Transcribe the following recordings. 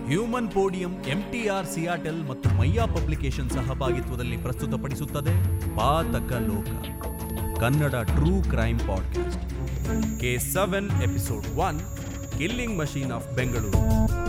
Human podium MTR ಸಿಯಾಟೆಲ್ ಮತ್ತು Mayya publication ಸಹಭಾಗಿತ್ವದಲ್ಲಿ ಪ್ರಸ್ತುತಪಡಿಸುತ್ತದೆ Pataka Loka Kannada true crime podcast K seven episode one killing machine of Bengaluru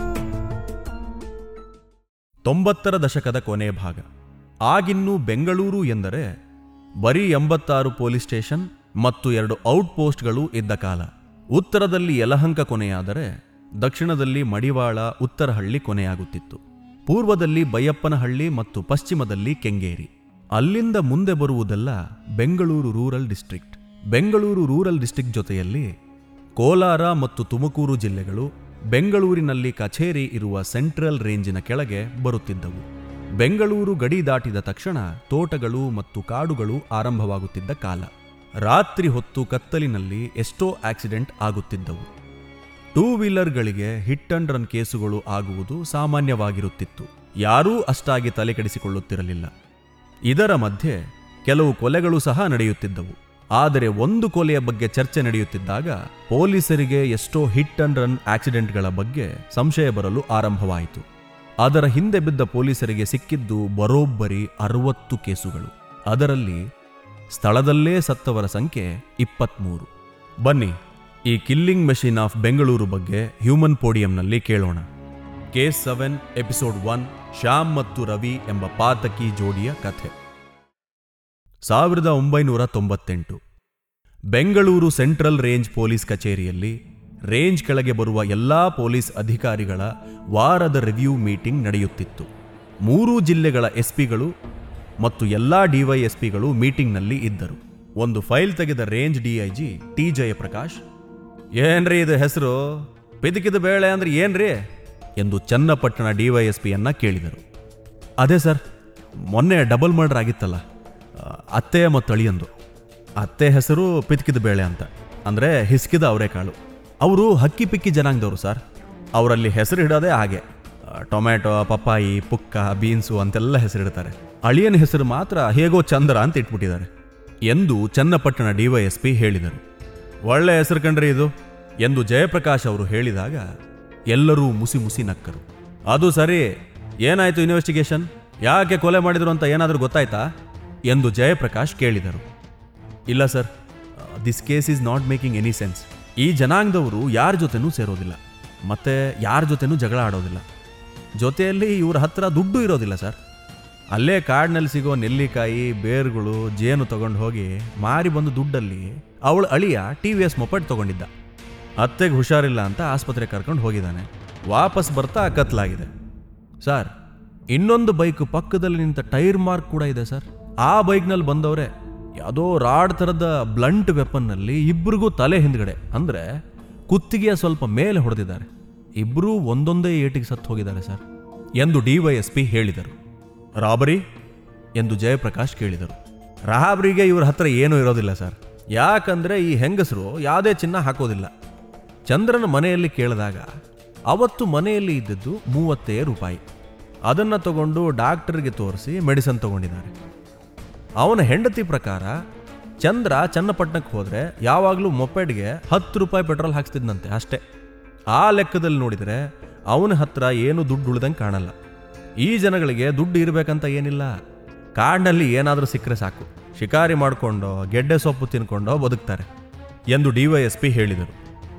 ತೊಂಬತ್ತರ ದಶಕದ ಕೊನೆ ಭಾಗ ಆಗಿನ್ನೂ ಬೆಂಗಳೂರು ಎಂದರೆ ಬರೀ ಎಂಬತ್ತಾರು ಪೊಲೀಸ್ ಸ್ಟೇಷನ್ ಮತ್ತು ಎರಡು ಔಟ್ ಪೋಸ್ಟ್ಗಳು ಇದ್ದ ಕಾಲ ಉತ್ತರದಲ್ಲಿ ಯಲಹಂಕ ಕೊನೆಯಾದರೆ ದಕ್ಷಿಣದಲ್ಲಿ ಮಡಿವಾಳ ಉತ್ತರಹಳ್ಳಿ ಕೊನೆಯಾಗುತ್ತಿತ್ತು ಪೂರ್ವದಲ್ಲಿ ಬೈಯಪ್ಪನಹಳ್ಳಿ ಮತ್ತು ಪಶ್ಚಿಮದಲ್ಲಿ ಕೆಂಗೇರಿ ಅಲ್ಲಿಂದ ಮುಂದೆ ಬರುವುದೆಲ್ಲ Bengaluru rural district Bengaluru rural district ಜೊತೆಯಲ್ಲಿ ಕೋಲಾರ ಮತ್ತು ತುಮಕೂರು ಜಿಲ್ಲೆಗಳು ಬೆಂಗಳೂರಿನಲ್ಲಿ ಕಚೇರಿ ಇರುವ ಸೆಂಟ್ರಲ್ ರೇಂಜಿನ ಕೆಳಗೆ ಬರುತ್ತಿದ್ದವು ಬೆಂಗಳೂರು ಗಡಿ ದಾಟಿದ ತಕ್ಷಣ ತೋಟಗಳು ಮತ್ತು ಕಾಡುಗಳು ಆರಂಭವಾಗುತ್ತಿದ್ದ ಕಾಲ ರಾತ್ರಿ ಹೊತ್ತು ಕತ್ತಲಿನಲ್ಲಿ ಎಷ್ಟೋ ಆಕ್ಸಿಡೆಂಟ್ ಆಗುತ್ತಿದ್ದವು ಟೂ ವೀಲರ್ಗಳಿಗೆ ಹಿಟ್ ಅಂಡ್ ರನ್ ಕೇಸುಗಳು ಆಗುವುದು ಸಾಮಾನ್ಯವಾಗಿರುತ್ತಿತ್ತು ಯಾರೂ ಅಷ್ಟಾಗಿ ತಲೆಕೆಡಿಸಿಕೊಳ್ಳುತ್ತಿರಲಿಲ್ಲ ಇದರ ಮಧ್ಯೆ ಕೆಲವು ಕೊಲೆಗಳು ಸಹ ನಡೆಯುತ್ತಿದ್ದವು ಆದರೆ ಒಂದು ಕೊಲೆಯ ಬಗ್ಗೆ ಚರ್ಚೆ ನಡೆಯುತ್ತಿದ್ದಾಗ ಪೊಲೀಸರಿಗೆ ಎಷ್ಟೋ ಹಿಟ್ ಅಂಡ್ ರನ್ ಆಕ್ಸಿಡೆಂಟ್ಗಳ ಬಗ್ಗೆ ಸಂಶಯ ಬರಲು ಆರಂಭವಾಯಿತು ಅದರ ಹಿಂದೆ ಬಿದ್ದ ಪೊಲೀಸರಿಗೆ ಸಿಕ್ಕಿದ್ದು ಬರೋಬ್ಬರಿ ಅರವತ್ತು ಕೇಸುಗಳು ಅದರಲ್ಲಿ ಸ್ಥಳದಲ್ಲೇ ಸತ್ತವರ ಸಂಖ್ಯೆ ಇಪ್ಪತ್ಮೂರು ಬನ್ನಿ ಈ ಕಿಲ್ಲಿಂಗ್ ಮೆಷಿನ್ ಆಫ್ ಬೆಂಗಳೂರು ಬಗ್ಗೆ ಹ್ಯೂಮನ್ ಪೋಡಿಯಂನಲ್ಲಿ ಕೇಳೋಣ case seven episode one Shyam ಮತ್ತು ರವಿ ಎಂಬ ಪಾತಕಿ ಜೋಡಿಯ ಕಥೆ ಸಾವಿರದ ಒಂಬೈನೂರ ತೊಂಬತ್ತೆಂಟು ಬೆಂಗಳೂರು ಸೆಂಟ್ರಲ್ ರೇಂಜ್ ಪೊಲೀಸ್ ಕಚೇರಿಯಲ್ಲಿ ರೇಂಜ್ ಕೆಳಗೆ ಬರುವ ಎಲ್ಲಾ ಪೊಲೀಸ್ ಅಧಿಕಾರಿಗಳ ವಾರದ ರಿವ್ಯೂ ಮೀಟಿಂಗ್ ನಡೆಯುತ್ತಿತ್ತು ಮೂರೂ ಜಿಲ್ಲೆಗಳ ಎಸ್ಪಿಗಳು ಮತ್ತು ಎಲ್ಲಾ ಡಿವೈಎಸ್ಪಿಗಳು ಮೀಟಿಂಗ್ನಲ್ಲಿ ಇದ್ದರು ಒಂದು ಫೈಲ್ ತೆಗೆದ ರೇಂಜ್ ಡಿಐಜಿ ಟಿ ಜಯಪ್ರಕಾಶ್ ಏನ್ರಿ ಇದು ಹೆಸರು ಪಿದಿಕಿದ ಬೇಳೆ ಅಂದ್ರೆ ಏನ್ರಿ ಎಂದು ಚನ್ನಪಟ್ಟಣ ಡಿವೈಎಸ್ಪಿಯನ್ನ ಕೇಳಿದರು ಅದೇ ಸರ್ ಮೊನ್ನೆ ಡಬಲ್ ಮರ್ಡರ್ ಆಗಿತ್ತಲ್ಲ ಆ, ಅತ್ತೆ ಮತ್ತು ಅಳಿಯಂದು ಅತ್ತೆ ಹೆಸರು ಪಿತ್ಕಿದ ಬೇಳೆ ಅಂತ ಅಂದರೆ ಹಿಸ್ಕಿದ ಅವರೆಕಾಳು ಅವರು ಹಕ್ಕಿ ಪಿಕ್ಕಿ ಜನಾಂಗದವರು ಸರ್ ಅವರಲ್ಲಿ ಹೆಸರು ಇಡೋದೇ ಹಾಗೆ ಆ, ಟೊಮ್ಯಾಟೊ ಪಪ್ಪಾಯಿ ಪುಕ್ಕ ಬೀನ್ಸು ಅಂತೆಲ್ಲ ಹೆಸರಿಡ್ತಾರೆ ಅಳಿಯನ ಹೆಸರು ಮಾತ್ರ ಹೇಗೋ ಚಂದ್ರ ಅಂತ ಇಟ್ಬಿಟ್ಟಿದ್ದಾರೆ ಎಂದು ಚನ್ನಪಟ್ಟಣ ಡಿವೈಎಸ್ಪಿ ಹೇಳಿದರು ಒಳ್ಳೆ ಹೆಸರು ಕಂಡ್ರಿ ಇದು ಎಂದು ಜಯಪ್ರಕಾಶ್ ಅವರು ಹೇಳಿದಾಗ ಎಲ್ಲರೂ ಮುಸಿ ಮುಸಿ ನಕ್ಕರು ಅದು ಸರಿ ಏನಾಯ್ತು ಇನ್ವೆಸ್ಟಿಗೇಷನ್ ಯಾಕೆ ಕೊಲೆ ಮಾಡಿದ್ರು ಅಂತ ಏನಾದರೂ ಗೊತ್ತಾಯ್ತಾ ಎಂದು ಜಯಪ್ರಕಾಶ್ ಕೇಳಿದರು ಇಲ್ಲ sir this case is not making any sense ಈ ಜನಾಂಗದವರು ಯಾರ ಜೊತೆನೂ ಸೇರೋದಿಲ್ಲ ಮತ್ತೆ ಯಾರ ಜೊತೆನೂ ಜಗಳ ಆಡೋದಿಲ್ಲ ಜೊತೆಯಲ್ಲಿ ಇವ್ರ ಹತ್ರ ದುಡ್ಡು ಇರೋದಿಲ್ಲ ಸರ್ ಅಲ್ಲೇ ಕಾಡಿನಲ್ಲಿ ಸಿಗೋ ನೆಲ್ಲಿಕಾಯಿ ಬೇರುಗಳು ಜೇನು ತಗೊಂಡು ಹೋಗಿ ಮಾರಿ ಬಂದು ದುಡ್ಡಲ್ಲಿ ಅವಳ ಅಳಿಯ ಟಿ ವಿ ಎಸ್ ಮೊಪೆಟ್ ತಗೊಂಡಿದ್ದ ಅತ್ತೆಗೆ ಹುಷಾರಿಲ್ಲ ಅಂತ ಆಸ್ಪತ್ರೆಗೆ ಕರ್ಕೊಂಡು ಹೋಗಿದ್ದಾನೆ ವಾಪಸ್ ಬರ್ತಾ ಕತ್ಲಾಗಿದೆ ಸರ್ ಇನ್ನೊಂದು ಬೈಕ್ ಪಕ್ಕದಲ್ಲಿ ನಿಂತ ಟೈರ್ ಮಾರ್ಕ್ ಕೂಡ ಇದೆ ಸರ್ ಆ ಬೈಕ್ನಲ್ಲಿ ಬಂದವರೇ ಯಾವುದೋ ರಾಡ್ ಥರದ ಬ್ಲಂಟ್ ವೆಪನ್ನಲ್ಲಿ ಇಬ್ಬರಿಗೂ ತಲೆ ಹಿಂದ್ಗಡೆ ಅಂದರೆ ಕುತ್ತಿಗೆಯ ಸ್ವಲ್ಪ ಮೇಲೆ ಹೊಡೆದಿದ್ದಾರೆ ಇಬ್ಬರೂ ಒಂದೊಂದೇ ಏಟಿಗೆ ಸತ್ತು ಹೋಗಿದ್ದಾರೆ ಸರ್ ಎಂದು ಡಿವೈಎಸ್ಪಿ ಹೇಳಿದರು ರಾಬರಿ ಎಂದು ಜಯಪ್ರಕಾಶ್ ಕೇಳಿದರು ರಾಬರಿಗೆ ಇವ್ರ ಹತ್ರ ಏನೂ ಇರೋದಿಲ್ಲ ಸರ್ ಯಾಕಂದ್ರೆ ಈ ಹೆಂಗಸರು ಯಾವುದೇ ಚಿನ್ನ ಹಾಕೋದಿಲ್ಲ ಚಂದ್ರನ ಮನೆಯಲ್ಲಿ ಕೇಳಿದಾಗ ಅವತ್ತು ಮನೆಯಲ್ಲಿ ಇದ್ದದ್ದು ಮೂವತ್ತೇ ರೂಪಾಯಿ ಅದನ್ನು ತಗೊಂಡು ಡಾಕ್ಟರ್ಗೆ ತೋರಿಸಿ ಮೆಡಿಸನ್ ತಗೊಂಡಿದ್ದಾರೆ ಅವನ ಹೆಂಡತಿ ಪ್ರಕಾರ ಚಂದ್ರ ಚನ್ನಪಟ್ಟಣಕ್ಕೆ ಹೋದರೆ ಯಾವಾಗಲೂ ಮೊಪೆಡ್ಗೆ ಹತ್ತು ರೂಪಾಯಿ ಪೆಟ್ರೋಲ್ ಹಾಕ್ಸ್ತಿದ್ನಂತೆ ಅಷ್ಟೇ ಆ ಲೆಕ್ಕದಲ್ಲಿ ನೋಡಿದರೆ ಅವನ ಹತ್ರ ಏನು ದುಡ್ಡು ಉಳ್ದಂಗೆ ಕಾಣಲ್ಲ ಈ ಜನಗಳಿಗೆ ದುಡ್ಡು ಇರಬೇಕಂತ ಏನಿಲ್ಲ ಕಾಡಿನಲ್ಲಿ ಏನಾದರೂ ಸಿಕ್ಕರೆ ಸಾಕು ಶಿಕಾರಿ ಮಾಡಿಕೊಂಡೋ ಗೆಡ್ಡೆ ಸೊಪ್ಪು ತಿನ್ಕೊಂಡೋ ಬದುಕ್ತಾರೆ ಎಂದು ಡಿವೈಎಸ್ಪಿ ಹೇಳಿದರು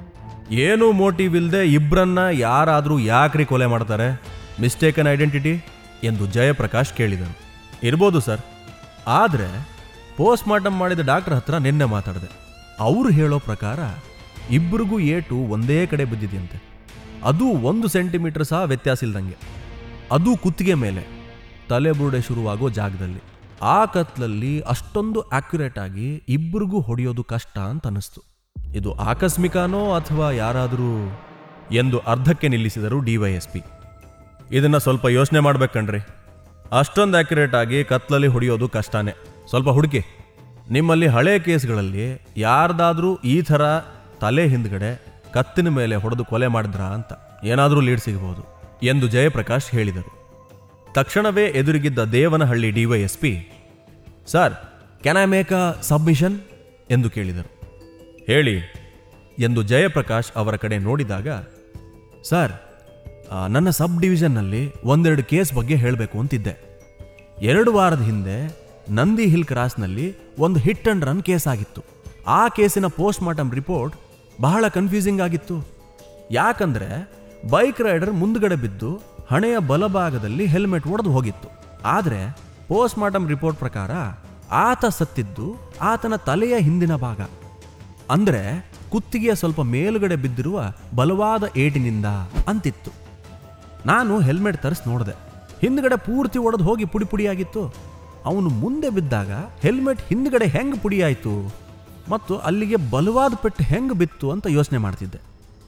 ಏನೂ ಮೋಟಿವ್ ಇಲ್ಲದೆ ಇಬ್ಬರನ್ನ ಯಾರಾದರೂ ಯಾಕ್ರಿ ಕೊಲೆ ಮಾಡ್ತಾರೆ ಮಿಸ್ಟೇಕನ್ ಐಡೆಂಟಿಟಿ ಎಂದು ಜಯಪ್ರಕಾಶ್ ಕೇಳಿದರು ಇರ್ಬೋದು ಸರ್ ಆದರೆ ಪೋಸ್ಟ್ ಮಾರ್ಟಮ್ ಮಾಡಿದ ಡಾಕ್ಟರ್ ಹತ್ರ ನಿನ್ನೆ ಮಾತಾಡಿದೆ ಅವರು ಹೇಳೋ ಪ್ರಕಾರ ಇಬ್ಬರಿಗೂ ಏಟು ಒಂದೇ ಕಡೆ ಬಿದ್ದಿದೆಯಂತೆ ಅದು ಒಂದು ಸೆಂಟಿಮೀಟರ್ ಸಹ ವ್ಯತ್ಯಾಸ ಇಲ್ದಂಗೆ ಅದು ಕುತ್ತಿಗೆ ಮೇಲೆ ತಲೆಬುರುಡೆ ಶುರುವಾಗೋ ಜಾಗದಲ್ಲಿ ಆ ಕತ್ಲಲ್ಲಿ ಅಷ್ಟೊಂದು ಆಕ್ಯುರೇಟ್ ಆಗಿ ಇಬ್ಬರಿಗೂ ಹೊಡೆಯೋದು ಕಷ್ಟ ಅಂತ ಅನಿಸ್ತು ಇದು ಆಕಸ್ಮಿಕನೋ ಅಥವಾ ಯಾರಾದರೂ ಎಂದು ಅರ್ಧಕ್ಕೆ ನಿಲ್ಲಿಸಿದರು ಡಿವೈಎಸ್ಪಿ ಇದನ್ನ ಸ್ವಲ್ಪ ಯೋಚನೆ ಮಾಡ್ಬೇಕಣ್ರಿ ಅಷ್ಟೊಂದು ಆಕ್ಯುರೇಟ್ ಆಗಿ ಕತ್ಲಲ್ಲಿ ಹೊಡೆಯೋದು ಕಷ್ಟನೇ ಸ್ವಲ್ಪ ಹುಡುಕಿ ನಿಮ್ಮಲ್ಲಿ ಹಳೆ ಕೇಸ್ಗಳಲ್ಲಿ ಯಾರ್ದಾದ್ರೂ ಈ ಥರ ತಲೆ ಹಿಂದ್ಗಡೆ ಕತ್ತಿನ ಮೇಲೆ ಹೊಡೆದು ಕೊಲೆ ಮಾಡಿದ್ರಾ ಅಂತ ಏನಾದರೂ ಲೀಡ್ ಸಿಗಬಹುದು ಎಂದು ಜಯಪ್ರಕಾಶ್ ಹೇಳಿದರು ತಕ್ಷಣವೇ ಎದುರಿಗಿದ್ದ Devanahalli DySP sir can I make a submission ಎಂದು ಕೇಳಿದರು ಹೇಳಿ ಎಂದು ಜಯಪ್ರಕಾಶ್ ಅವರ ಕಡೆ ನೋಡಿದಾಗ ಸರ್ ಆ, ನನ್ನ ಸಬ್ ಡಿವಿಷನ್ನಲ್ಲಿ ಒಂದೆರಡು ಕೇಸ್ ಬಗ್ಗೆ ಹೇಳಬೇಕು ಅಂತಿದ್ದೆ ಎರಡು ವಾರದ ಹಿಂದೆ ನಂದಿ ಹಿಲ್ ಕ್ರಾಸ್ನಲ್ಲಿ ಒಂದು ಹಿಟ್ ಅಂಡ್ ರನ್ ಕೇಸ್ ಆಗಿತ್ತು ಆ ಕೇಸಿನ ಪೋಸ್ಟ್ ಮಾರ್ಟಮ್ ರಿಪೋರ್ಟ್ ಬಹಳ ಕನ್ಫ್ಯೂಸಿಂಗ್ ಆಗಿತ್ತು ಯಾಕಂದ್ರೆ ಬೈಕ್ ರೈಡರ್ ಮುಂದ್ಗಡೆ ಬಿದ್ದು ಹಣೆಯ ಬಲಭಾಗದಲ್ಲಿ ಹೆಲ್ಮೆಟ್ ಒಡೆದು ಹೋಗಿತ್ತು ಆದರೆ ಪೋಸ್ಟ್ ಮಾರ್ಟಮ್ ರಿಪೋರ್ಟ್ ಪ್ರಕಾರ ಆತ ಸತ್ತಿದ್ದು ಆತನ ತಲೆಯ ಹಿಂದಿನ ಭಾಗ ಅಂದ್ರೆ ಕುತ್ತಿಗೆಯ ಸ್ವಲ್ಪ ಮೇಲುಗಡೆ ಬಿದ್ದಿರುವ ಬಲವಾದ ಏಟಿನಿಂದ ಅಂತಿತ್ತು ನಾನು ಹೆಲ್ಮೆಟ್ ತರಿಸಿ ನೋಡಿದೆ ಹಿಂದ್ಗಡೆ ಪೂರ್ತಿ ಒಡೆದು ಹೋಗಿ ಪುಡಿ ಪುಡಿಯಾಗಿತ್ತು ಅವನು ಮುಂದೆ ಬಿದ್ದಾಗ ಹೆಲ್ಮೆಟ್ ಹಿಂದ್ಗಡೆ ಹೆಂಗೆ ಪುಡಿಯಾಯಿತು ಮತ್ತು ಅಲ್ಲಿಗೆ ಬಲವಾದ ಪೆಟ್ಟು ಹೆಂಗೆ ಬಿತ್ತು ಅಂತ ಯೋಚನೆ ಮಾಡ್ತಿದ್ದೆ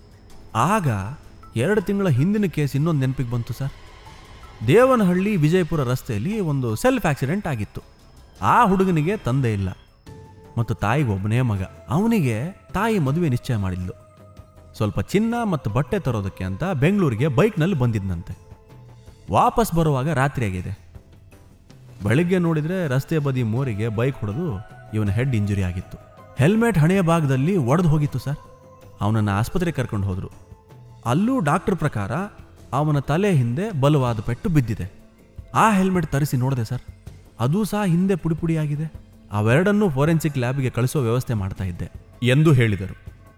ಆಗ ಎರಡು ತಿಂಗಳ ಹಿಂದಿನ ಕೇಸ್ ಇನ್ನೊಂದು ನೆನಪಿಗೆ ಬಂತು ಸರ್ ದೇವನಹಳ್ಳಿ ವಿಜಯಪುರ ರಸ್ತೆಯಲ್ಲಿ ಒಂದು ಸೆಲ್ಫ್ ಆಕ್ಸಿಡೆಂಟ್ ಆಗಿತ್ತು ಆ ಹುಡುಗನಿಗೆ ತಂದೆ ಇಲ್ಲ ಮತ್ತು ತಾಯಿಗೆ ಒಬ್ಬನೇ ಮಗ ಅವನಿಗೆ ತಾಯಿ ಮದುವೆ ನಿಶ್ಚಯ ಮಾಡಿದ್ಲು ಸ್ವಲ್ಪ ಚಿನ್ನ ಮತ್ತು ಬಟ್ಟೆ ತರೋದಕ್ಕೆ ಅಂತ ಬೆಂಗಳೂರಿಗೆ ಬೈಕ್ನಲ್ಲಿ ಬಂದಿದ್ದಂತೆ ವಾಪಸ್ ಬರುವಾಗ ರಾತ್ರಿ ಆಗಿದೆ ಬೆಳಿಗ್ಗೆ ನೋಡಿದರೆ ರಸ್ತೆ ಬದಿ ಮೋರಿಗೆ ಬೈಕ್ ಹೊಡೆದು ಇವನ ಹೆಡ್ ಇಂಜುರಿ ಆಗಿತ್ತು ಹೆಲ್ಮೆಟ್ ಹಣೆಯ ಭಾಗದಲ್ಲಿ ಒಡೆದು ಹೋಗಿತ್ತು ಸರ್ ಅವನನ್ನು ಆಸ್ಪತ್ರೆಗೆ ಕರ್ಕೊಂಡು ಹೋದರು ಅಲ್ಲೂ ಡಾಕ್ಟರ್ ಪ್ರಕಾರ ಅವನ ತಲೆ ಹಿಂದೆ ಬಲವಾದ ಪೆಟ್ಟು ಬಿದ್ದಿದೆ ಆ ಹೆಲ್ಮೆಟ್ ತರಿಸಿ ನೋಡಿದೆ ಸರ್ ಅದೂ ಸಹ ಹಿಂದೆ ಪುಡಿ ಪುಡಿಯಾಗಿದೆ ಅವೆರಡನ್ನೂ ಫೋರೆನ್ಸಿಕ್ ಲ್ಯಾಬ್ಗೆ ಕಳಿಸೋ ವ್ಯವಸ್ಥೆ ಮಾಡ್ತಾ ಇದ್ದೆ ಎಂದು ಹೇಳಿದರು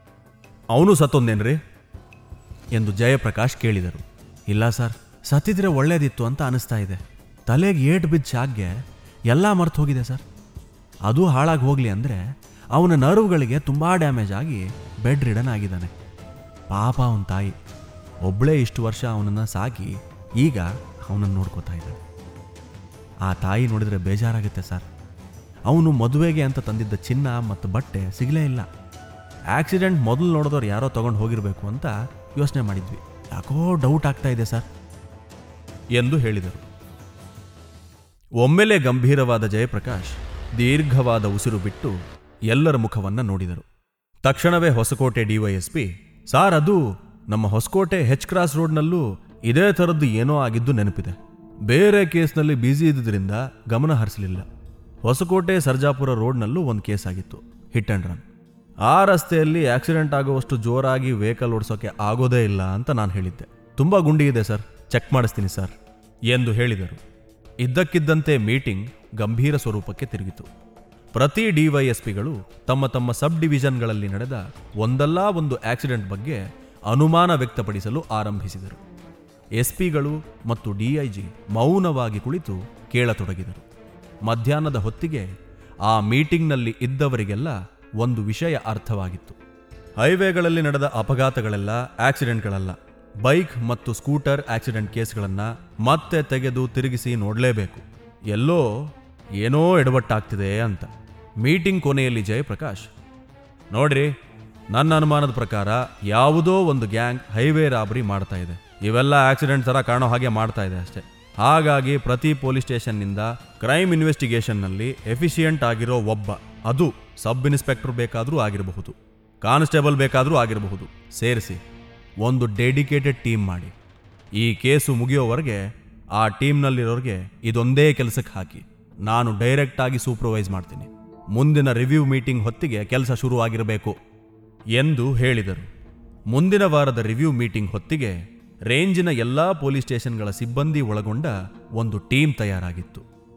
ಅವನು ಸತ್ತೊಂದೇನ್ರಿ ಎಂದು ಜಯಪ್ರಕಾಶ್ ಕೇಳಿದರು ಇಲ್ಲ ಸರ್ ಸತ್ತಿದ್ರೆ ಒಳ್ಳೇದಿತ್ತು ಅಂತ ಅನಿಸ್ತಾ ಇದೆ ತಲೆಗೆ ಏಟು ಬಿದ್ದ ಶಾಕ್ಗೆ ಎಲ್ಲ ಮರ್ತು ಹೋಗಿದೆ ಸರ್ ಅದು ಹಾಳಾಗಿ ಹೋಗಲಿ ಅಂದರೆ ಅವನ ನರ್ವ್ಗಳಿಗೆ ತುಂಬ ಡ್ಯಾಮೇಜ್ ಆಗಿ ಬೆಡ್ ರಿಡನ್ ಆಗಿದ್ದಾನೆ ಪಾಪ ಅವನ ತಾಯಿ ಒಬ್ಬಳೇ ಇಷ್ಟು ವರ್ಷ ಅವನನ್ನು ಸಾಕಿ ಈಗ ಅವನನ್ನು ನೋಡ್ಕೋತಾ ಇದ್ದಾನೆ ಆ ತಾಯಿ ನೋಡಿದರೆ ಬೇಜಾರಾಗುತ್ತೆ ಸರ್ ಅವನು ಮದುವೆಗೆ ಅಂತ ತಂದಿದ್ದ ಚಿನ್ನ ಮತ್ತು ಬಟ್ಟೆ ಸಿಗಲೇ ಇಲ್ಲ ಆಕ್ಸಿಡೆಂಟ್ ಮೊದಲು ನೋಡಿದವ್ರು ಯಾರೋ ತಗೊಂಡು ಹೋಗಿರಬೇಕು ಅಂತ ಯೋಚನೆ ಮಾಡಿದ್ವಿ ಯಾಕೋ ಡೌಟ್ ಆಗ್ತಾ ಇದೆ ಸರ್ ಎಂದು ಹೇಳಿದರು ಒಮ್ಮೆಲೆ ಗಂಭೀರವಾದ ಜಯಪ್ರಕಾಶ್ ದೀರ್ಘವಾದ ಉಸಿರು ಬಿಟ್ಟು ಎಲ್ಲರ ಮುಖವನ್ನ ನೋಡಿದರು ತಕ್ಷಣವೇ ಹೊಸಕೋಟೆ ಡಿವೈಎಸ್ಪಿ ಸಾರ್ ಅದು ನಮ್ಮ ಹೊಸಕೋಟೆ ಹೆಚ್ ಕ್ರಾಸ್ ರೋಡ್ನಲ್ಲೂ ಇದೇ ಥರದ್ದು ಏನೋ ಆಗಿದ್ದು ನೆನಪಿದೆ ಬೇರೆ ಕೇಸ್ನಲ್ಲಿ ಬ್ಯುಸಿ ಇದ್ದಿದ್ದರಿಂದ ಗಮನ ಹರಿಸಲಿಲ್ಲ ಹೊಸಕೋಟೆ ಸರ್ಜಾಪುರ ರೋಡ್ನಲ್ಲೂ ಒಂದು ಕೇಸ್ ಆಗಿತ್ತು ಹಿಟ್ ಅಂಡ್ ರನ್ ಆ ರಸ್ತೆಯಲ್ಲಿ ಆಕ್ಸಿಡೆಂಟ್ ಆಗುವಷ್ಟು ಜೋರಾಗಿ ವೆಹಿಕಲ್ ಓಡಿಸೋಕೆ ಆಗೋದೇ ಇಲ್ಲ ಅಂತ ನಾನು ಹೇಳಿದ್ದೆ ತುಂಬ ಗುಂಡಿ ಇದೆ ಸರ್ ಚೆಕ್ ಮಾಡಿಸ್ತೀನಿ ಸರ್ ಎಂದು ಹೇಳಿದರು ಇದ್ದಕ್ಕಿದ್ದಂತೆ ಮೀಟಿಂಗ್ ಗಂಭೀರ ಸ್ವರೂಪಕ್ಕೆ ತಿರುಗಿತು ಪ್ರತಿ ಡಿವೈಎಸ್ಪಿಗಳು ತಮ್ಮ ತಮ್ಮ ಸಬ್ ಡಿವಿಷನ್ಗಳಲ್ಲಿ ನಡೆದ ಒಂದಲ್ಲ ಒಂದು ಆಕ್ಸಿಡೆಂಟ್ ಬಗ್ಗೆ ಅನುಮಾನ ವ್ಯಕ್ತಪಡಿಸಲು ಆರಂಭಿಸಿದರು ಎಸ್ಪಿಗಳು ಮತ್ತು ಡಿಐಜಿ ಮೌನವಾಗಿ ಕುಳಿತು ಕೇಳತೊಡಗಿದರು ಮಧ್ಯಾಹ್ನದ ಹೊತ್ತಿಗೆ ಆ ಮೀಟಿಂಗ್ನಲ್ಲಿ ಇದ್ದವರಿಗೆಲ್ಲ ಒಂದು ವಿಷಯ ಅರ್ಥವಾಗಿತ್ತು ಹೈವೇಗಳಲ್ಲಿ ನಡೆದ ಅಪಘಾತಗಳೆಲ್ಲ ಆಕ್ಸಿಡೆಂಟ್ಗಳಲ್ಲ ಬೈಕ್ ಮತ್ತು ಸ್ಕೂಟರ್ ಆಕ್ಸಿಡೆಂಟ್ ಕೇಸ್ಗಳನ್ನು ಮತ್ತೆ ತೆಗೆದು ತಿರುಗಿಸಿ ನೋಡಲೇಬೇಕು ಎಲ್ಲೋ ಏನೋ ಎಡವಟ್ಟಾಗ್ತಿದೆ ಅಂತ ಮೀಟಿಂಗ್ ಕೊನೆಯಲ್ಲಿ ಜಯಪ್ರಕಾಶ್ ನೋಡ್ರಿ ನನ್ನ ಅನುಮಾನದ ಪ್ರಕಾರ ಯಾವುದೋ ಒಂದು ಗ್ಯಾಂಗ್ ಹೈವೇ ರಾಬರಿ ಮಾಡ್ತಾ ಇದೆ ಇವೆಲ್ಲ ಆಕ್ಸಿಡೆಂಟ್ ಥರ ಕಾಣೋ ಹಾಗೆ ಮಾಡ್ತಾ ಇದೆ ಅಷ್ಟೇ ಹಾಗಾಗಿ ಪ್ರತಿ ಪೊಲೀಸ್ ಸ್ಟೇಷನ್ನಿಂದ ಕ್ರೈಮ್ ಇನ್ವೆಸ್ಟಿಗೇಷನ್ನಲ್ಲಿ ಎಫಿಷಿಯೆಂಟ್ ಆಗಿರೋ ಒಬ್ಬ ಅದು ಸಬ್ ಇನ್ಸ್ಪೆಕ್ಟರ್ ಬೇಕಾದರೂ ಆಗಿರಬಹುದು ಕಾನ್ಸ್ಟೇಬಲ್ ಬೇಕಾದರೂ ಆಗಿರಬಹುದು ಸೇರಿಸಿ ಒಂದು ಡೆಡಿಕೇಟೆಡ್ ಟೀಮ್ ಮಾಡಿ ಈ ಕೇಸು ಮುಗಿಯೋವರೆಗೆ ಆ ಟೀಮ್ನಲ್ಲಿರೋರಿಗೆ ಇದೊಂದೇ ಕೆಲಸಕ್ಕೆ ಹಾಕಿ ನಾನು ಡೈರೆಕ್ಟಾಗಿ ಸೂಪರ್ವೈಸ್ ಮಾಡ್ತೀನಿ ಮುಂದಿನ ರಿವ್ಯೂ ಮೀಟಿಂಗ್ ಹೊತ್ತಿಗೆ ಕೆಲಸ ಶುರುವಾಗಿರಬೇಕು ಎಂದು ಹೇಳಿದರು ಮುಂದಿನ ವಾರದ ರಿವ್ಯೂ ಮೀಟಿಂಗ್ ಹೊತ್ತಿಗೆ ರೇಂಜಿನ ಎಲ್ಲಾ ಪೊಲೀಸ್ ಸ್ಟೇಷನ್ಗಳ ಸಿಬ್ಬಂದಿ ಒಳಗೊಂಡ ಒಂದು ಟೀಮ್ ತಯಾರಾಗಿತ್ತು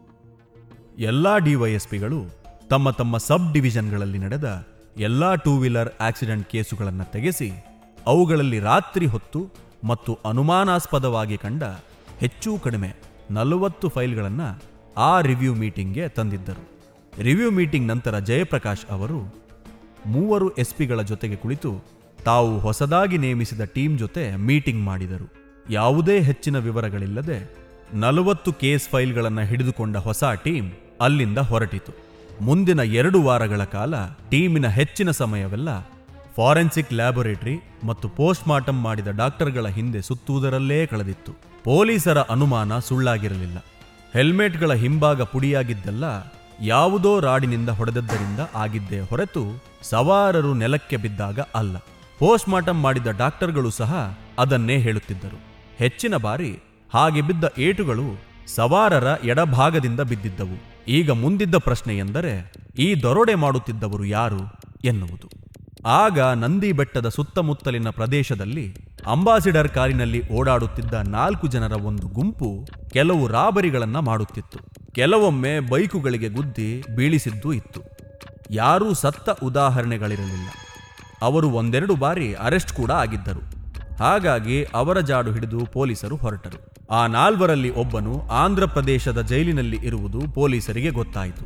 ಎಲ್ಲಾ ಡಿವೈಎಸ್ಪಿಗಳು ತಮ್ಮ ತಮ್ಮ ಸಬ್ ಡಿವಿಷನ್ಗಳಲ್ಲಿ ನಡೆದ ಎಲ್ಲಾ ಟೂ ವೀಲರ್ ಆಕ್ಸಿಡೆಂಟ್ ಕೇಸುಗಳನ್ನು ತೆಗೆಸಿ ಅವುಗಳಲ್ಲಿ ರಾತ್ರಿ ಹೊತ್ತು ಮತ್ತು ಅನುಮಾನಾಸ್ಪದವಾಗಿ ಕಂಡ ಹೆಚ್ಚು ಕಡಿಮೆ ನಲವತ್ತು ಫೈಲ್ಗಳನ್ನು ಆ ರಿವ್ಯೂ ಮೀಟಿಂಗ್ಗೆ ತಂದಿದ್ದರು ರಿವ್ಯೂ ಮೀಟಿಂಗ್ ನಂತರ ಜಯಪ್ರಕಾಶ್ ಅವರು ಮೂವರು ಎಸ್ಪಿಗಳ ಜೊತೆಗೆ ಕುಳಿತು ತಾವು ಹೊಸದಾಗಿ ನೇಮಿಸಿದ ಟೀಮ್ ಜೊತೆ ಮೀಟಿಂಗ್ ಮಾಡಿದರು ಯಾವುದೇ ಹೆಚ್ಚಿನ ವಿವರಗಳಿಲ್ಲದೆ ನಲವತ್ತು ಕೇಸ್ ಫೈಲ್ಗಳನ್ನು ಹಿಡಿದುಕೊಂಡ ಹೊಸ ಟೀಮ್ ಅಲ್ಲಿಂದ ಹೊರಟಿತು ಮುಂದಿನ ಎರಡು ವಾರಗಳ ಕಾಲ ಟೀಮಿನ ಹೆಚ್ಚಿನ ಸಮಯವೆಲ್ಲ ಫಾರೆನ್ಸಿಕ್ ಲ್ಯಾಬೊರೇಟರಿ ಮತ್ತು ಪೋಸ್ಟ್ ಮಾರ್ಟಮ್ ಮಾಡಿದ ಡಾಕ್ಟರ್ಗಳ ಹಿಂದೆ ಸುತ್ತುವುದರಲ್ಲೇ ಕಳೆದಿತ್ತು ಪೊಲೀಸರ ಅನುಮಾನ ಸುಳ್ಳಾಗಿರಲಿಲ್ಲ ಹೆಲ್ಮೆಟ್ಗಳ ಹಿಂಭಾಗ ಪುಡಿಯಾಗಿದ್ದೆಲ್ಲ ಯಾವುದೋ ರಾಡಿನಿಂದ ಹೊಡೆದದ್ದರಿಂದ ಆಗಿದ್ದೇ ಹೊರತು ಸವಾರರು ನೆಲಕ್ಕೆ ಬಿದ್ದಾಗ ಅಲ್ಲ ಪೋಸ್ಟ್ ಮಾರ್ಟಮ್ ಮಾಡಿದ ಡಾಕ್ಟರ್ಗಳು ಸಹ ಅದನ್ನೇ ಹೇಳುತ್ತಿದ್ದರು ಹೆಚ್ಚಿನ ಬಾರಿ ಹಾಗೆ ಬಿದ್ದ ಏಟುಗಳು ಸವಾರರ ಎಡಭಾಗದಿಂದ ಬಿದ್ದಿದ್ದವು ಈಗ ಮುಂದಿದ್ದ ಪ್ರಶ್ನೆ ಎಂದರೆ ಈ ದರೋಡೆ ಮಾಡುತ್ತಿದ್ದವರು ಯಾರು ಎನ್ನುವುದು ಆಗ ನಂದಿ ಬೆಟ್ಟದ ಸುತ್ತಮುತ್ತಲಿನ ಪ್ರದೇಶದಲ್ಲಿ ಅಂಬಾಸಿಡರ್ ಕಾರಿನಲ್ಲಿ ಓಡಾಡುತ್ತಿದ್ದ ನಾಲ್ಕು ಜನರ ಒಂದು ಗುಂಪು ಕೆಲವು ರಾಬರಿಗಳನ್ನ ಮಾಡುತ್ತಿತ್ತು ಕೆಲವೊಮ್ಮೆ ಬೈಕುಗಳಿಗೆ ಗುದ್ದಿ ಬೀಳಿಸಿದ್ದೂ ಇತ್ತು ಯಾರೂ ಸತ್ತ ಉದಾಹರಣೆಗಳಿರಲಿಲ್ಲ ಅವರು ಒಂದೆರಡು ಬಾರಿ ಅರೆಸ್ಟ್ ಕೂಡ ಆಗಿದ್ದರು ಹಾಗಾಗಿ ಅವರ ಜಾಡು ಹಿಡಿದು ಪೊಲೀಸರು ಹೊರಟರು ಆ ನಾಲ್ವರಲ್ಲಿ ಒಬ್ಬನು ಆಂಧ್ರ ಪ್ರದೇಶದ ಜೈಲಿನಲ್ಲಿ ಇರುವುದು ಪೊಲೀಸರಿಗೆ ಗೊತ್ತಾಯಿತು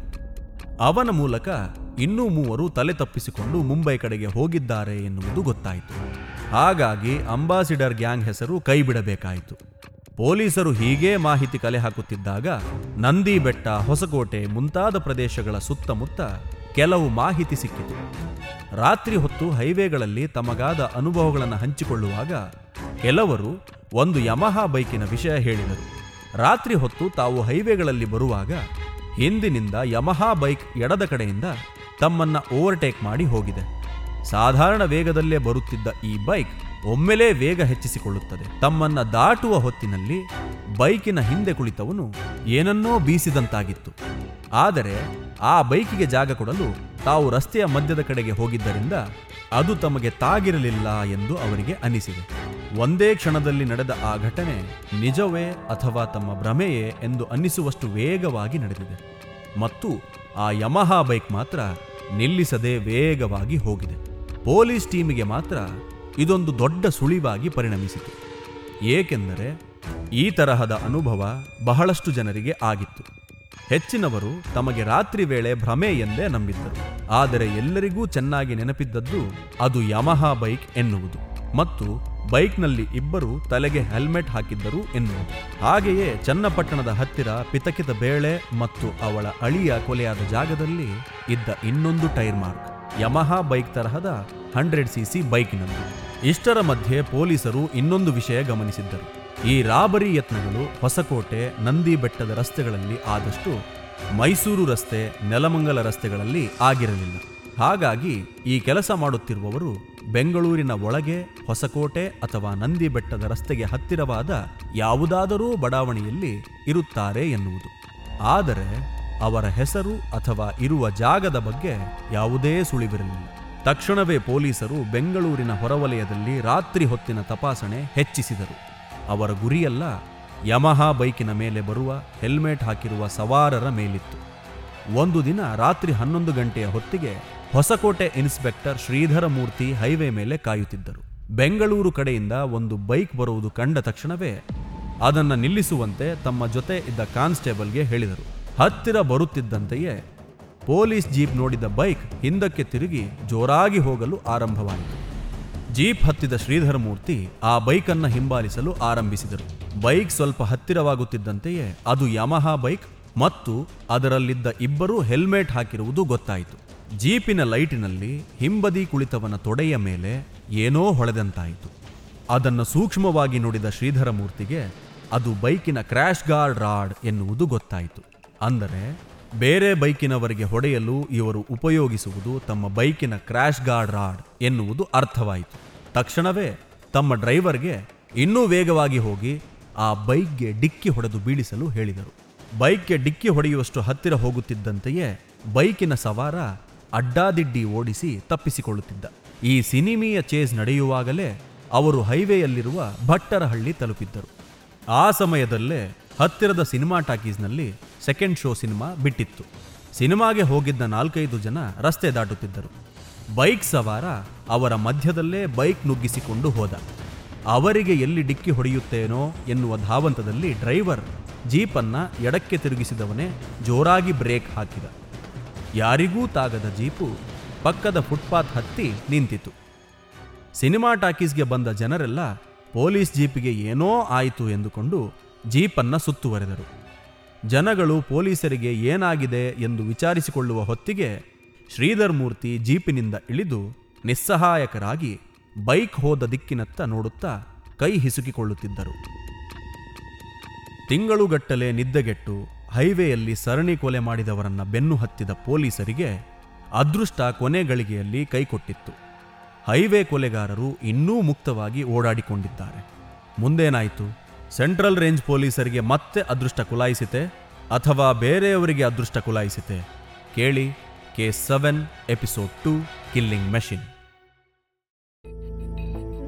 ಅವನ ಮೂಲಕ ಇನ್ನೂ ಮೂವರು ತಲೆ ತಪ್ಪಿಸಿಕೊಂಡು ಮುಂಬೈ ಕಡೆಗೆ ಹೋಗಿದ್ದಾರೆ ಎನ್ನುವುದು ಗೊತ್ತಾಯಿತು ಹಾಗಾಗಿ ಅಂಬಾಸಿಡರ್ ಗ್ಯಾಂಗ್ ಹೆಸರು ಕೈಬಿಡಬೇಕಾಯಿತು ಪೊಲೀಸರು ಹೀಗೇ ಮಾಹಿತಿ ಕಲೆ ಹಾಕುತ್ತಿದ್ದಾಗ ನಂದಿ ಬೆಟ್ಟ ಹೊಸಕೋಟೆ ಮುಂತಾದ ಪ್ರದೇಶಗಳ ಸುತ್ತಮುತ್ತ ಕೆಲವು ಮಾಹಿತಿ ಸಿಕ್ಕಿತು ರಾತ್ರಿ ಹೊತ್ತು ಹೈವೇಗಳಲ್ಲಿ ತಮಗಾದ ಅನುಭವಗಳನ್ನು ಹಂಚಿಕೊಳ್ಳುವಾಗ ಕೆಲವರು ಒಂದು ಯಮಹಾ ಬೈಕಿನ ವಿಷಯ ಹೇಳಿದರು ರಾತ್ರಿ ಹೊತ್ತು ತಾವು ಹೈವೇಗಳಲ್ಲಿ ಬರುವಾಗ ಹಿಂದಿನಿಂದ ಯಮಹಾ ಬೈಕ್ ಎಡದ ಕಡೆಯಿಂದ ತಮ್ಮನ್ನ ಓವರ್ಟೇಕ್ ಮಾಡಿ ಹೋಗಿದೆ ಸಾಧಾರಣ ವೇಗದಲ್ಲೇ ಬರುತ್ತಿದ್ದ ಈ ಬೈಕ್ ಒಮ್ಮೆಲೇ ವೇಗ ಹೆಚ್ಚಿಸಿಕೊಳ್ಳುತ್ತದೆ ತಮ್ಮನ್ನ ದಾಟುವ ಹೊತ್ತಿನಲ್ಲಿ ಬೈಕಿನ ಹಿಂದೆ ಕುಳಿತವನು ಏನನ್ನೋ ಬೀಸಿದಂತಾಗಿತ್ತು ಆದರೆ ಆ ಬೈಕಿಗೆ ಜಾಗ ಕೊಡಲು ತಾವು ರಸ್ತೆಯ ಮಧ್ಯದ ಕಡೆಗೆ ಹೋಗಿದ್ದರಿಂದ ಅದು ತಮಗೆ ತಾಗಿರಲಿಲ್ಲ ಎಂದು ಅವರಿಗೆ ಅನಿಸಿದೆ ಒಂದೇ ಕ್ಷಣದಲ್ಲಿ ನಡೆದ ಆ ಘಟನೆ ನಿಜವೇ ಅಥವಾ ತಮ್ಮ ಭ್ರಮೆಯೇ ಎಂದು ಅನ್ನಿಸುವಷ್ಟು ವೇಗವಾಗಿ ನಡೆದಿದೆ ಮತ್ತು ಆ ಯಮಹಾ ಬೈಕ್ ಮಾತ್ರ ನಿಲ್ಲಿಸದೆ ವೇಗವಾಗಿ ಹೋಗಿದೆ ಪೊಲೀಸ್ ಟೀಮಿಗೆ ಮಾತ್ರ ಇದೊಂದು ದೊಡ್ಡ ಸುಳಿವಾಗಿ ಪರಿಣಮಿಸಿತು ಏಕೆಂದರೆ ಈ ತರಹದ ಅನುಭವ ಬಹಳಷ್ಟು ಜನರಿಗೆ ಆಗಿತ್ತು ಹೆಚ್ಚಿನವರು ತಮಗೆ ರಾತ್ರಿ ವೇಳೆ ಭ್ರಮೆ ಎಂದೇ ನಂಬಿದ್ದರು ಆದರೆ ಎಲ್ಲರಿಗೂ ಚೆನ್ನಾಗಿ ನೆನಪಿದ್ದದ್ದು ಅದು ಯಮಹಾ ಬೈಕ್ ಎನ್ನುವುದು ಮತ್ತು ಬೈಕ್ನಲ್ಲಿ ಇಬ್ಬರು ತಲೆಗೆ ಹೆಲ್ಮೆಟ್ ಹಾಕಿದ್ದರು ಎನ್ನುವುದು ಹಾಗೆಯೇ ಚನ್ನಪಟ್ಟಣದ ಹತ್ತಿರ ಪಿತಕಿತ ಬೇಳೆ ಮತ್ತು ಅವಳ ಅಳಿಯ ಕೊಲೆಯಾದ ಜಾಗದಲ್ಲಿ ಇದ್ದ ಇನ್ನೊಂದು ಟೈರ್ ಮಾರ್ಕ್ ಯಮಹಾ ಬೈಕ್ ತರಹದ ಹಂಡ್ರೆಡ್ ಸಿ ಸಿ ಬೈಕ್ನದ್ದು ಇಷ್ಟರ ಮಧ್ಯೆ ಪೊಲೀಸರು ಇನ್ನೊಂದು ವಿಷಯ ಗಮನಿಸಿದ್ದರು ಈ ರಾಬರಿ ಯತ್ನಗಳು ಹೊಸಕೋಟೆ ನಂದಿ ಬೆಟ್ಟದ ರಸ್ತೆಗಳಲ್ಲಿ ಆದಷ್ಟು ಮೈಸೂರು ರಸ್ತೆ ನೆಲಮಂಗಲ ರಸ್ತೆಗಳಲ್ಲಿ ಆಗಿರಲಿಲ್ಲ ಹಾಗಾಗಿ ಈ ಕೆಲಸ ಮಾಡುತ್ತಿರುವವರು ಬೆಂಗಳೂರಿನ ಒಳಗೆ ಹೊಸಕೋಟೆ ಅಥವಾ ನಂದಿ ಬೆಟ್ಟದ ರಸ್ತೆಗೆ ಹತ್ತಿರವಾದ ಯಾವುದಾದರೂ ಬಡಾವಣೆಯಲ್ಲಿ ಇರುತ್ತಾರೆ ಎನ್ನುವುದು ಆದರೆ ಅವರ ಹೆಸರು ಅಥವಾ ಇರುವ ಜಾಗದ ಬಗ್ಗೆ ಯಾವುದೇ ಸುಳಿವಿರಲಿಲ್ಲ ತಕ್ಷಣವೇ ಪೊಲೀಸರು ಬೆಂಗಳೂರಿನ ಹೊರವಲಯದಲ್ಲಿ ರಾತ್ರಿ ಹೊತ್ತಿನ ತಪಾಸಣೆ ಹೆಚ್ಚಿಸಿದರು ಅವರ ಗುರಿಯಲ್ಲ ಯಮಹಾ ಬೈಕಿನ ಮೇಲೆ ಬರುವ ಹೆಲ್ಮೆಟ್ ಹಾಕಿರುವ ಸವಾರರ ಮೇಲಿತ್ತು ಒಂದು ದಿನ ರಾತ್ರಿ ಹನ್ನೊಂದು ಗಂಟೆಯ ಹೊತ್ತಿಗೆ ಹೊಸಕೋಟೆ ಇನ್ಸ್ಪೆಕ್ಟರ್ ಶ್ರೀಧರ ಮೂರ್ತಿ ಹೈವೇ ಮೇಲೆ ಕಾಯುತ್ತಿದ್ದರು ಬೆಂಗಳೂರು ಕಡೆಯಿಂದ ಒಂದು ಬೈಕ್ ಬರುವುದು ಕಂಡ ತಕ್ಷಣವೇ ಅದನ್ನು ನಿಲ್ಲಿಸುವಂತೆ ತಮ್ಮ ಜೊತೆ ಇದ್ದ ಕಾನ್ಸ್ಟೇಬಲ್ಗೆ ಹೇಳಿದರು ಹತ್ತಿರ ಬರುತ್ತಿದ್ದಂತೆಯೇ ಪೊಲೀಸ್ ಜೀಪ್ ನೋಡಿದ ಬೈಕ್ ಹಿಂದಕ್ಕೆ ತಿರುಗಿ ಜೋರಾಗಿ ಹೋಗಲು ಆರಂಭವಾಯಿತು ಜೀಪ್ ಹತ್ತಿದ ಶ್ರೀಧರ ಮೂರ್ತಿ ಆ ಬೈಕನ್ನ ಹಿಂಬಾಲಿಸಲು ಆರಂಭಿಸಿದರು ಬೈಕ್ ಸ್ವಲ್ಪ ಹತ್ತಿರವಾಗುತ್ತಿದ್ದಂತೆಯೇ ಅದು ಯಮಹಾ ಬೈಕ್ ಮತ್ತು ಅದರಲ್ಲಿದ್ದ ಇಬ್ಬರು ಹೆಲ್ಮೆಟ್ ಹಾಕಿರುವುದು ಗೊತ್ತಾಯಿತು ಜೀಪಿನ ಲೈಟಿನಲ್ಲಿ ಹಿಂಬದಿ ಕುಳಿತವನ ತೊಡೆಯ ಮೇಲೆ ಏನೋ ಹೊಳೆದಂತಾಯಿತು ಅದನ್ನು ಸೂಕ್ಷ್ಮವಾಗಿ ನೋಡಿದ ಶ್ರೀಧರ ಮೂರ್ತಿಗೆ ಅದು ಬೈಕಿನ ಕ್ರ್ಯಾಶ್ ಗಾರ್ಡ್ ರಾಡ್ ಎನ್ನುವುದು ಗೊತ್ತಾಯಿತು ಅಂದರೆ ಬೇರೆ ಬೈಕಿನವರಿಗೆ ಹೊಡೆಯಲು ಇವರು ಉಪಯೋಗಿಸುವುದು ತಮ್ಮ ಬೈಕಿನ ಕ್ರ್ಯಾಶ್ ಗಾರ್ಡ್ ರಾಡ್ ಎನ್ನುವುದು ಅರ್ಥವಾಯಿತು ತಕ್ಷಣವೇ ತಮ್ಮ ಡ್ರೈವರ್ಗೆ ಇನ್ನೂ ವೇಗವಾಗಿ ಹೋಗಿ ಆ ಬೈಕ್ಗೆ ಡಿಕ್ಕಿ ಹೊಡೆದು ಬೀಳಿಸಲು ಹೇಳಿದರು ಬೈಕ್ಗೆ ಡಿಕ್ಕಿ ಹೊಡೆಯುವಷ್ಟು ಹತ್ತಿರ ಹೋಗುತ್ತಿದ್ದಂತೆಯೇ ಬೈಕಿನ ಸವಾರ ಅಡ್ಡಾದಿಡ್ಡಿ ಓಡಿಸಿ ತಪ್ಪಿಸಿಕೊಳ್ಳುತ್ತಿದ್ದ ಈ ಸಿನಿಮೀಯ ಚೇಸ್ ನಡೆಯುವಾಗಲೇ ಅವರು ಹೈವೇಯಲ್ಲಿರುವ ಭಟ್ಟರಹಳ್ಳಿ ತಲುಪಿದ್ದರು ಆ ಸಮಯದಲ್ಲೇ ಹತ್ತಿರದ ಸಿನಿಮಾ ಟಾಕೀಸ್ನಲ್ಲಿ ಸೆಕೆಂಡ್ ಶೋ ಸಿನಿಮಾ ಬಿಟ್ಟಿತ್ತು ಸಿನಿಮಾಗೆ ಹೋಗಿದ್ದ ನಾಲ್ಕೈದು ಜನ ರಸ್ತೆ ದಾಟುತ್ತಿದ್ದರು ಬೈಕ್ ಸವಾರ ಅವರ ಮಧ್ಯದಲ್ಲೇ ಬೈಕ್ ನುಗ್ಗಿಸಿಕೊಂಡು ಹೋದ ಅವರಿಗೆ ಎಲ್ಲಿ ಡಿಕ್ಕಿ ಹೊಡೆಯುತ್ತೇನೋ ಎನ್ನುವ ಧಾವಂತದಲ್ಲಿ ಡ್ರೈವರ್ ಜೀಪನ್ನ ಎಡಕ್ಕೆ ತಿರುಗಿಸಿದವನೇ ಜೋರಾಗಿ ಬ್ರೇಕ್ ಹಾಕಿದ ಯಾರಿಗೂ ತಾಗದ ಜೀಪು ಪಕ್ಕದ ಫುಟ್ಪಾತ್ ಹತ್ತಿ ನಿಂತಿತು ಸಿನಿಮಾ ಟಾಕೀಸ್ಗೆ ಬಂದ ಜನರೆಲ್ಲ ಪೊಲೀಸ್ ಜೀಪಿಗೆ ಏನೋ ಆಯಿತು ಎಂದುಕೊಂಡು ಜೀಪನ್ನ ಸುತ್ತುವರೆದರು ಜನಗಳು ಪೊಲೀಸರಿಗೆ ಏನಾಗಿದೆ ಎಂದು ವಿಚಾರಿಸಿಕೊಳ್ಳುವ ಹೊತ್ತಿಗೆ ಶ್ರೀಧರ್ ಮೂರ್ತಿ ಜೀಪಿನಿಂದ ಇಳಿದು ನಿಸ್ಸಹಾಯಕರಾಗಿ ಬೈಕ್ ಹೋದ ದಿಕ್ಕಿನತ್ತ ನೋಡುತ್ತಾ ಕೈ ಹಿಸುಕಿಕೊಳ್ಳುತ್ತಿದ್ದರು ತಿಂಗಳುಗಟ್ಟಲೆ ನಿದ್ದೆಗೆಟ್ಟು ಹೈವೇಯಲ್ಲಿ ಸರಣಿ ಕೊಲೆ ಮಾಡಿದವರನ್ನ ಬೆನ್ನು ಹತ್ತಿದ ಪೊಲೀಸರಿಗೆ ಅದೃಷ್ಟ ಕೊನೆ ಗಳಿಗೆಯಲ್ಲಿ ಕೈಕೊಟ್ಟಿತ್ತು ಹೈವೇ ಕೊಲೆಗಾರರು ಇನ್ನೂ ಮುಕ್ತವಾಗಿ ಓಡಾಡಿಕೊಂಡಿದ್ದಾರೆ ಮುಂದೇನಾಯಿತು ಸೆಂಟ್ರಲ್ ರೇಂಜ್ ಪೊಲೀಸರಿಗೆ ಮತ್ತೆ ಅದೃಷ್ಟ ಕುಲಾಯಿಸಿತೆ ಅಥವಾ ಬೇರೆಯವರಿಗೆ ಅದೃಷ್ಟ ಕುಲಾಯಿಸಿತೆ ಕೇಳಿ K seven episode two killing machine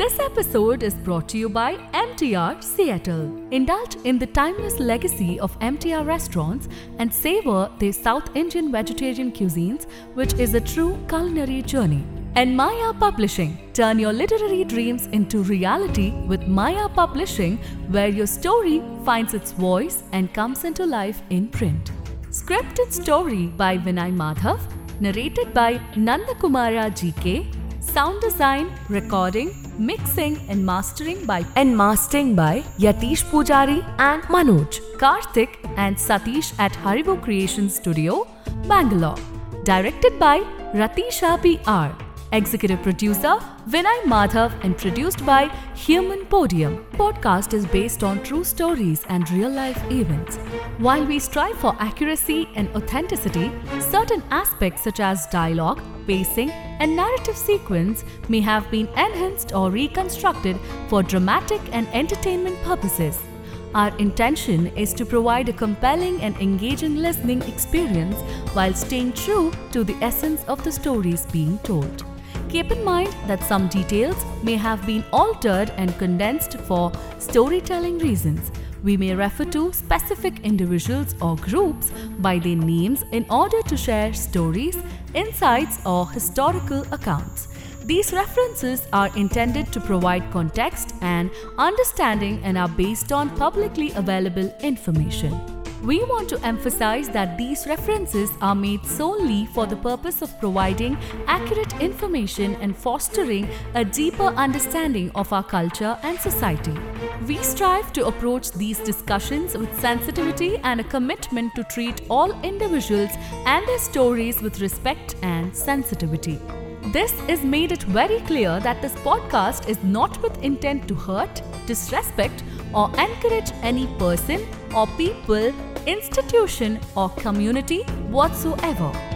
This episode is brought to you by MTR Seattle. Indulge in the timeless legacy of MTR restaurants and savor their South Indian vegetarian cuisines, which is a true culinary journey. And Maya Publishing. Turn your literary dreams into reality with Maya Publishing, where your story finds its voice and comes into life in print. Scripted story by Vinay Madhav, narrated by Nandakumara GK, sound design, recording, mixing and mastering by and mastering by Yatish Pujari and Manoj, Karthik and Satish at Haribo Creation Studio, Bangalore. Directed by Ratisha PR. Executive producer Vinay Madhav and produced by Human Podium. Podcast is based on true stories and real life events. While we strive for accuracy and authenticity, certain aspects such as dialogue, pacing, and narrative sequence may have been enhanced or reconstructed for dramatic and entertainment purposes. Our intention is to provide a compelling and engaging listening experience while staying true to the essence of the stories being told. Keep in mind that some details may have been altered and condensed for storytelling reasons. We may refer to specific individuals or groups by their names in order to share stories, insights, or historical accounts. These references are intended to provide context and understanding and are based on publicly available information. We want to emphasize that these references are made solely for the purpose of providing accurate information and fostering a deeper understanding of our culture and society. We strive to approach these discussions with sensitivity and a commitment to treat all individuals and their stories with respect and sensitivity. This is made it very clear that this podcast is not with intent to hurt, disrespect, or encourage any person or people, institution, or community whatsoever.